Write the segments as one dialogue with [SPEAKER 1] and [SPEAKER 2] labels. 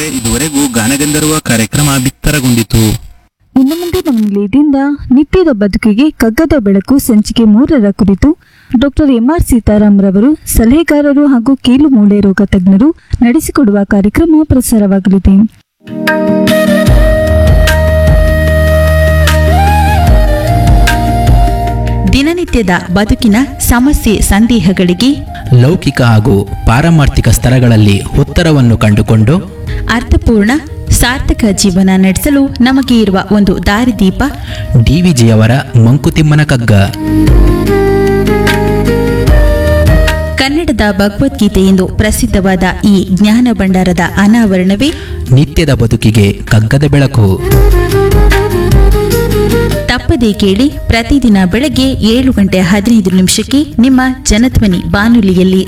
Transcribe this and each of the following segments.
[SPEAKER 1] ಕೇಳುಗರೆ ಇದುವರೆಗೂ ಗಾನಗಂಧರ್ವ ಕಾರ್ಯಕ್ರಮ ಬಿತ್ತರಗೊಂಡಿತು
[SPEAKER 2] ಇನ್ನು ಮುಂದೆ ನಮ್ಮ ನಿಲಯದಿಂದ ನಿತ್ಯದ ಬದುಕಿಗೆ ಕಗ್ಗದ ಬೆಳಕು ಸಂಚಿಕೆ ಮೂರರ ಕುರಿತು ಡಾಕ್ಟರ್ ಎಂಆರ್ ಸೀತಾರಾಮ್ ರವರು ಸಲಹೆಗಾರರು ಹಾಗೂ ಕೀಲು ಮೂಳೆ ರೋಗ ತಜ್ಞರು ನಡೆಸಿಕೊಡುವ ಕಾರ್ಯಕ್ರಮ ಪ್ರಸಾರವಾಗಲಿದೆ
[SPEAKER 3] ದಿನನಿತ್ಯದ ಬದುಕಿನ ಸಮಸ್ಯೆ ಸಂದೇಹಗಳಿಗೆ
[SPEAKER 4] ಲೌಕಿಕ ಹಾಗೂ ಪಾರಮಾರ್ಥಿಕ ಸ್ತರಗಳಲ್ಲಿ ಉತ್ತರವನ್ನು ಕಂಡುಕೊಂಡು
[SPEAKER 3] ಅರ್ಥಪೂರ್ಣ ಸಾರ್ಥಕ ಜೀವನ ನಡೆಸಲು ನಮಗೆ ಇರುವ ಒಂದು ದಾರಿದೀಪ
[SPEAKER 4] ಡಿವಿಜಿಯವರ ಮಂಕುತಿಮ್ಮನ ಕಗ್ಗ
[SPEAKER 3] ಕನ್ನಡದ ಭಗವದ್ಗೀತೆ ಎಂದು ಪ್ರಸಿದ್ಧವಾದ ಈ ಜ್ಞಾನ ಭಂಡಾರದ ಅನಾವರಣವೇ
[SPEAKER 4] ನಿತ್ಯದ ಬದುಕಿಗೆ ಕಗ್ಗದ ಬೆಳಕು
[SPEAKER 3] ತಪ್ಪದೇ ಕೇಳಿ ಪ್ರತಿದಿನ ಬೆಳಗ್ಗೆ ಏಳು ಗಂಟೆ ಹದಿನೈದು ನಿಮಿಷಕ್ಕೆ ನಿಮ್ಮ ಜನಧ್ವನಿ ಬಾನುಲಿಯಲ್ಲಿ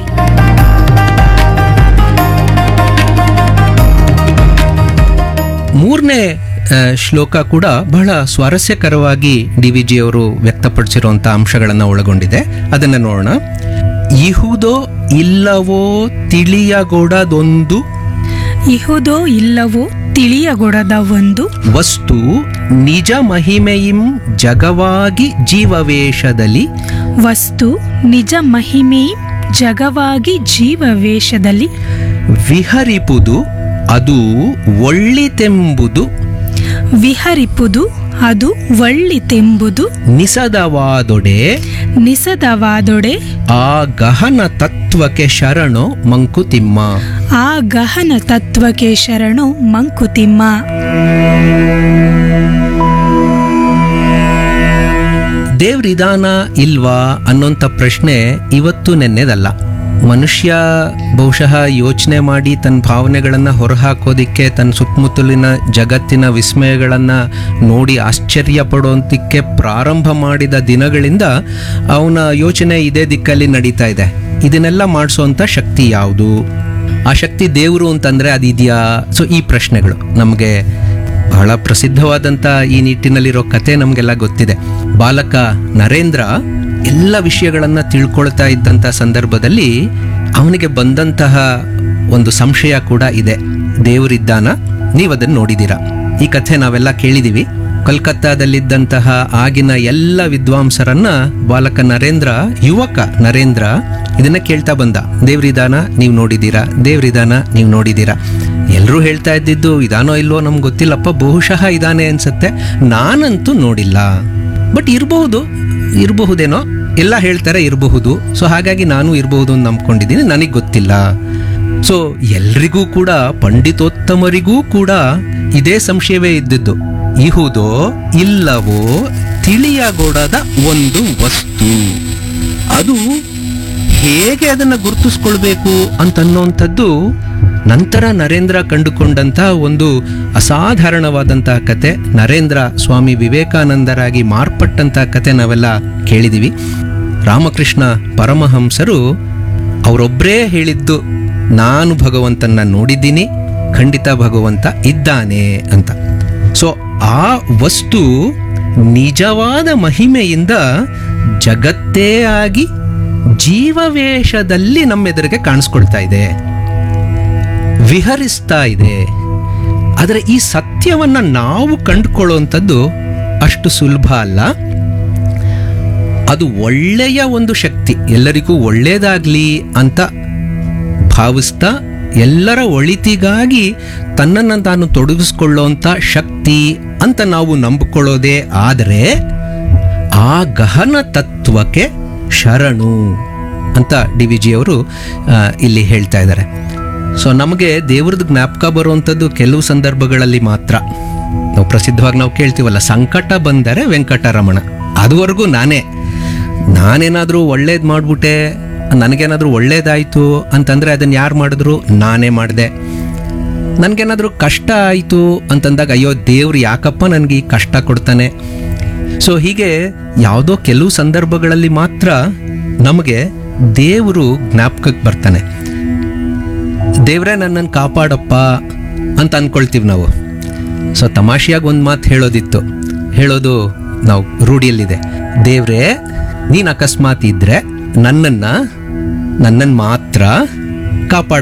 [SPEAKER 5] ಮೂರನೇ ಆ, ಶ್ಲೋಕ ಕೂಡ ಬಹಳ ಸ್ವಾರಸ್ಯಕರವಾಗಿ ಡಿ ವಿ ಜಿ ಅವರು ವ್ಯಕ್ತಪಡಿಸಿರುವಂಥ ಅಂಶಗಳನ್ನು ಒಳಗೊಂಡಿದೆ ಅದನ್ನು ನೋಡೋಣ ಇಹುದೋ ಇಲ್ಲವೋ ತಿಳಿಯಗೊಡದೊಂದು
[SPEAKER 6] ಇಹುದೋ ಇಲ್ಲವೋ ತಿಳಿಯಗೊಡದ ಒಂದು
[SPEAKER 5] ವಸ್ತು ನಿಜ ಮಹಿಮೆಯಿಂ ಜಗವಾಗಿ ಜೀವವೇಷದಲ್ಲಿ
[SPEAKER 6] ವಸ್ತು ನಿಜ ಮಹಿಮೆ ಜಗವಾಗಿ ಜೀವವೇಷದಲ್ಲಿ
[SPEAKER 5] ವಿಹರಿಪುದು ಅದು ಒಳ್ಳಿತೆಂಬುದು
[SPEAKER 6] ವಿಹರಿಪುದು ಅದು ಒಳ್ಳಿತೆಂಬುದು
[SPEAKER 5] ನಿಸದವಾದೊಡೆ
[SPEAKER 6] ನಿಸದವಾದೊಡೆ
[SPEAKER 5] ಆ ಗಹನ ತತ್ವಕ್ಕೆ ಶರಣು ಮಂಕುತಿಮ್ಮ
[SPEAKER 6] ಆ ಗಹನ ತತ್ವಕ್ಕೆ ಶರಣು ಮಂಕುತಿಮ್ಮ
[SPEAKER 5] ದೇವ್ರಿದಾನ ಇಲ್ವಾ ಅನ್ನೋಂಥ ಪ್ರಶ್ನೆ ಇವತ್ತು ನೆನ್ನೆದಲ್ಲ ಮನುಷ್ಯ ಬಹುಶಃ ಯೋಚನೆ ಮಾಡಿ ತನ್ನ ಭಾವನೆಗಳನ್ನು ಹೊರಹಾಕೋದಿಕ್ಕೆ ತನ್ನ ಸುತ್ತಮುತ್ತಲಿನ ಜಗತ್ತಿನ ವಿಸ್ಮಯಗಳನ್ನು ನೋಡಿ ಆಶ್ಚರ್ಯ ಪಡೋಂತಕ್ಕೆ ಪ್ರಾರಂಭ ಮಾಡಿದ ದಿನಗಳಿಂದ ಅವನ ಯೋಚನೆ ಇದೇ ದಿಕ್ಕಲ್ಲಿ ನಡೀತಾ ಇದೆ ಇದನ್ನೆಲ್ಲ ಮಾಡಿಸೋಂಥ ಶಕ್ತಿ ಯಾವುದು ಆ ಶಕ್ತಿ ದೇವರು ಅಂತಂದ್ರೆ ಅದಿದೆಯಾ ಸೊ ಈ ಪ್ರಶ್ನೆಗಳು ನಮಗೆ ಬಹಳ ಪ್ರಸಿದ್ಧವಾದಂಥ ಈ ನಿಟ್ಟಿನಲ್ಲಿರೋ ಕತೆ ನಮಗೆಲ್ಲ ಗೊತ್ತಿದೆ ಬಾಲಕ ನರೇಂದ್ರ ಎಲ್ಲ ವಿಷಯಗಳನ್ನು ತಿಳ್ಕೊಳ್ತಾ ಇದ್ದಂಥ ಸಂದರ್ಭದಲ್ಲಿ ಅವನಿಗೆ ಬಂದಂತಹ ಒಂದು ಸಂಶಯ ಕೂಡ ಇದೆ ದೇವರಿದ್ದಾನ ನೀವು ಅದನ್ನು ನೋಡಿದ್ದೀರಾ ಈ ಕಥೆ ನಾವೆಲ್ಲ ಕೇಳಿದ್ದೀವಿ ಕಲ್ಕತ್ತಾದಲ್ಲಿದ್ದಂತಹ ಆಗಿನ ಎಲ್ಲ ವಿದ್ವಾಂಸರನ್ನ ಬಾಲಕ ನರೇಂದ್ರ ಯುವಕ ನರೇಂದ್ರ ಇದನ್ನ ಕೇಳ್ತಾ ಬಂದ ದೇವ್ರಿದಾನ ನೀವು ನೋಡಿದ್ದೀರಾ ದೇವ್ರಿದಾನ ನೀವು ನೋಡಿದ್ದೀರಾ ಎಲ್ಲರೂ ಹೇಳ್ತಾ ಇದ್ದಿದ್ದು ಇದಾನೋ ಇಲ್ವೋ ನಮ್ಗೆ ಗೊತ್ತಿಲ್ಲಪ್ಪ ಬಹುಶಃ ಇದಾನೆ ಅನ್ಸುತ್ತೆ ನಾನಂತೂ ನೋಡಿಲ್ಲ ಬಟ್ ಇರಬಹುದು ಇರಬಹುದೇನೋ ಎಲ್ಲ ಹೇಳ್ತಾರೆ ಇರಬಹುದು ಸೊ ಹಾಗಾಗಿ ನಾನು ಇರಬಹುದು ಅಂತ ನಂಬ್ಕೊಂಡಿದ್ದೀನಿ ನನಗೆ ಗೊತ್ತಿಲ್ಲ ಸೊ ಎಲ್ರಿಗೂ ಕೂಡ ಪಂಡಿತೋತ್ತಮರಿಗೂ ಕೂಡ ಇದೇ ಸಂಶಯವೇ ಇದ್ದಿದ್ದು ಇಹುದೋ ಇಲ್ಲವೋ ತಿಳಿಯಗೊಡದ ಒಂದು ವಸ್ತು ಅದು ಹೇಗೆ ಅದನ್ನು ಗುರುತಿಸ್ಕೊಳ್ಬೇಕು ಅಂತನ್ನೋಂಥದ್ದು ನಂತರ ನರೇಂದ್ರ ಕಂಡುಕೊಂಡಂತ ಒಂದು ಅಸಾಧಾರಣವಾದಂತಹ ಕತೆ ನರೇಂದ್ರ ಸ್ವಾಮಿ ವಿವೇಕಾನಂದರಾಗಿ ಮಾರ್ಪಟ್ಟಂತಹ ಕತೆ ನಾವೆಲ್ಲ ಕೇಳಿದೀವಿ ರಾಮಕೃಷ್ಣ ಪರಮಹಂಸರು ಅವರೊಬ್ಬರೇ ಹೇಳಿದ್ದು ನಾನು ಭಗವಂತನ ನೋಡಿದ್ದೀನಿ ಖಂಡಿತ ಭಗವಂತ ಇದ್ದಾನೆ ಅಂತ ಸೊ ಆ ವಸ್ತು ನಿಜವಾದ ಮಹಿಮೆಯಿಂದ ಜಗತ್ತೇ ಆಗಿ ಜೀವವೇಷದಲ್ಲಿ ನಮ್ಮೆದುರಿಗೆ ಕಾಣಿಸ್ಕೊಳ್ತಾ ಇದೆ ವಿಹರಿಸ್ತಾ ಇದೆ ಆದರೆ ಈ ಸತ್ಯವನ್ನ ನಾವು ಕಂಡುಕೊಳ್ಳುವಂಥದ್ದು ಅಷ್ಟು ಸುಲಭ ಅಲ್ಲ ಅದು ಒಳ್ಳೆಯ ಒಂದು ಶಕ್ತಿ ಎಲ್ಲರಿಗೂ ಒಳ್ಳೇದಾಗ್ಲಿ ಅಂತ ಭಾವಿಸ್ತಾ ಎಲ್ಲರ ಒಳಿತಿಗಾಗಿ ತನ್ನನ್ನು ತಾನು ತೊಡಗಿಸ್ಕೊಳ್ಳುವಂಥ ಶಕ್ತಿ ಅಂತ ನಾವು ನಂಬಿಕೊಳ್ಳೋದೇ ಆದರೆ ಆ ಗಹನ ತತ್ವಕ್ಕೆ ಶರಣು ಅಂತ ಡಿ ವಿ ಜಿ ಅವರು ಆ, ಇಲ್ಲಿ ಹೇಳ್ತಾ ಇದ್ದಾರೆ ಸೊ ನಮಗೆ ದೇವ್ರದ್ದು ಜ್ಞಾಪಕ ಬರುವಂಥದ್ದು ಕೆಲವು ಸಂದರ್ಭಗಳಲ್ಲಿ ಮಾತ್ರ ನಾವು ಪ್ರಸಿದ್ಧವಾಗಿ ನಾವು ಕೇಳ್ತೀವಲ್ಲ ಸಂಕಟ ಬಂದರೆ ವೆಂಕಟರಮಣ ಅದುವರೆಗೂ ನಾನೇ ನಾನೇನಾದರೂ ಒಳ್ಳೇದು ಮಾಡಿಬಿಟ್ಟೆ ನನಗೇನಾದರೂ ಒಳ್ಳೇದಾಯಿತು ಅಂತಂದರೆ ಅದನ್ನು ಯಾರು ಮಾಡಿದ್ರು ನಾನೇ ಮಾಡಿದೆ ನನಗೇನಾದರೂ ಕಷ್ಟ ಆಯಿತು ಅಂತಂದಾಗ ಅಯ್ಯೋ ದೇವ್ರು ಯಾಕಪ್ಪ ನನಗೆ ಈ ಕಷ್ಟ ಕೊಡ್ತಾನೆ ಸೊ ಹೀಗೆ ಯಾವುದೋ ಕೆಲವು ಸಂದರ್ಭಗಳಲ್ಲಿ ಮಾತ್ರ ನಮಗೆ ದೇವರು ಜ್ಞಾಪಕಕ್ಕೆ ಬರ್ತಾನೆ ದೇವ್ರೇ ನನ್ನನ್ನು ಕಾಪಾಡಪ್ಪ ಅಂತ ಅನ್ಕೊಳ್ತೀವಿ ನಾವು ಸೊ ತಮಾಷೆಯಾಗಿ ಒಂದು ಮಾತು ಹೇಳೋದಿತ್ತು ಹೇಳೋದು ನಾವು ರೂಢಿಯಲ್ಲಿದೆ ದೇವ್ರೇ ನೀನು ಅಕಸ್ಮಾತ್ ಇದ್ರೆ ನನ್ನನ್ನು ನನ್ನನ್ನು ಮಾತ್ರ ಕಾಪಾಡ